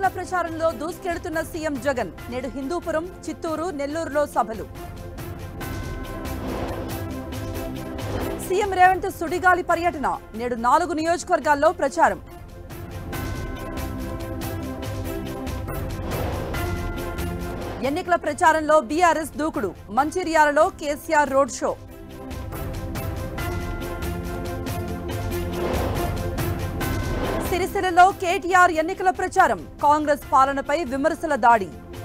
ఎన్నికల ప్రచారంలో దూసుకెడుతున్న సీఎం జగన్ నేడు హిందూపురం చిత్తూరు నెల్లూరులో సభలు సీఎం రేవంత్ సుడిగాలి పర్యటన నేడు నాలుగు నియోజకవర్గాల్లో ప్రచారం ఎన్నికల ప్రచారంలో బీఆర్ఎస్ దూకుడు మంచిర్యాలలో కేసీఆర్ రోడ్ షో సిరిసిల్లలో కేటీఆర్ ఎన్నికల ప్రచారం కాంగ్రెస్ పాలనపై విమర్శల దాడి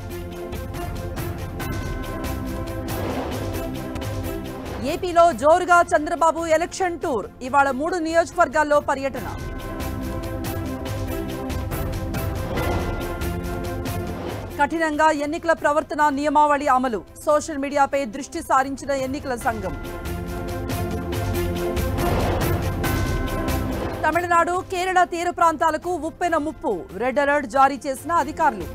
ఏపీలో జోరుగా చంద్రబాబు ఎలక్షన్ టూర్ ఇవాళ మూడు నియోజకవర్గాల్లో పర్యటన కఠినంగా ఎన్నికల ప్రవర్తన నియమావళి అమలు సోషల్ మీడియాపై దృష్టి సారించిన ఎన్నికల సంఘం తమిళనాడు కేరళ తీర ప్రాంతాలకు ఉప్పెన ముప్పు రెడ్ అలర్ట్ జారీ చేసిన అధికారులు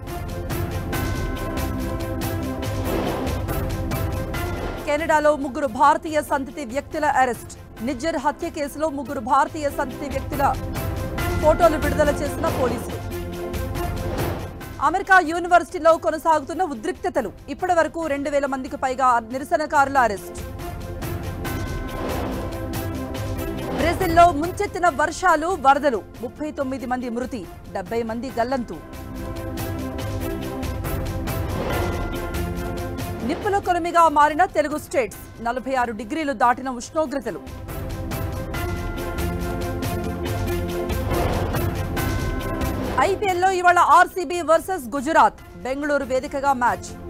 కెనడాలో ముగ్గురు భారతీయ సంతతి వ్యక్తుల అరెస్ట్ నిజ్జర్ హత్య కేసులో ముగ్గురు భారతీయ సంతతి వ్యక్తుల ఫోటోలు విడుదల చేసిన పోలీసులు అమెరికా యూనివర్సిటీలో కొనసాగుతున్న ఉద్రిక్తతలు ఇప్పటి వరకు రెండు వేల మందికి పైగా నిరసనకారుల అరెస్ట్ బ్రెజిల్లో ముంచెత్తిన వర్షాలు వరదలు ముప్పై తొమ్మిది మంది మృతి డెబ్బై మంది గల్లంతు నిప్పుల కొలిమిగా మారిన తెలుగు స్టేట్స్ నలభై ఆరు డిగ్రీలు దాటిన ఉష్ణోగ్రతలు ఐపీఎల్లో ఇవాళ ఆర్సీబీ వర్సెస్ గుజరాత్ బెంగళూరు వేదికగా మ్యాచ్